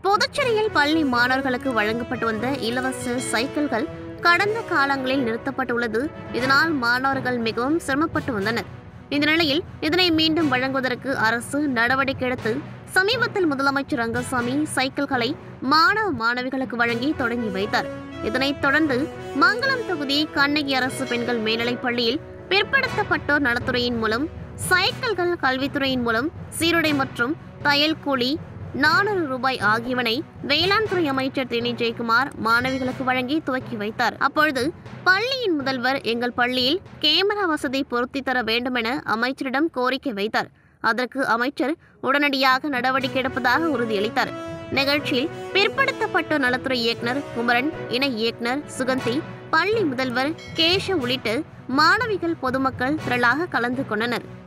புதுச்சேரியில் பள்ளி மாணவர்களுக்கு வழங்கப்பட்டு வந்த இலவச சைக்கிள்கள் கடந்த காலங்களில் நிறுத்தப்பட்டுள்ளது இதனால் மாணவர்கள் மிகவும் சிரமப்பட்டு வந்தனர் இந்த நிலையில் இதனை மீண்டும் வழங்குவதற்கு அரசு நடவடிக்கை எடுத்து சமீபத்தில் முதலமைச்சர் ரங்கசாமி சைக்கிள்களை மாணவ மாணவிகளுக்கு வழங்கி தொடங்கி வைத்தார் இதனைத் தொடர்ந்து மங்களம் தொகுதி கண்ணகி அரசு பெண்கள் மேல்நிலைப் பள்ளியில் பிற்படுத்தப்பட்டோர் நலத்துறையின் மூலம் சைக்கிள்கள் கல்வித்துறையின் மூலம் சீருடை மற்றும் தையல் கூலி நானூறு ரூபாய் ஆகியவனை வேளாண் துறை அமைச்சர் தினி ஜெயக்குமார் மாணவிகளுக்கு வழங்கி துவக்கி வைத்தார் அப்பொழுது பள்ளியின் முதல்வர் எங்கள் பள்ளியில் கேமரா வசதி பொருத்தி தர வேண்டும் என அமைச்சரிடம் கோரிக்கை வைத்தார் அதற்கு அமைச்சர் உடனடியாக நடவடிக்கை எடுப்பதாக உறுதியளித்தார் நிகழ்ச்சியில் பிற்படுத்தப்பட்டோர் நலத்துறை இயக்குனர் குமரன் இணை இயக்குனர் சுகந்தி பள்ளி முதல்வர் கேஷ உள்ளிட்ட மாணவிகள் பொதுமக்கள் திரளாக கலந்து கொண்டனர்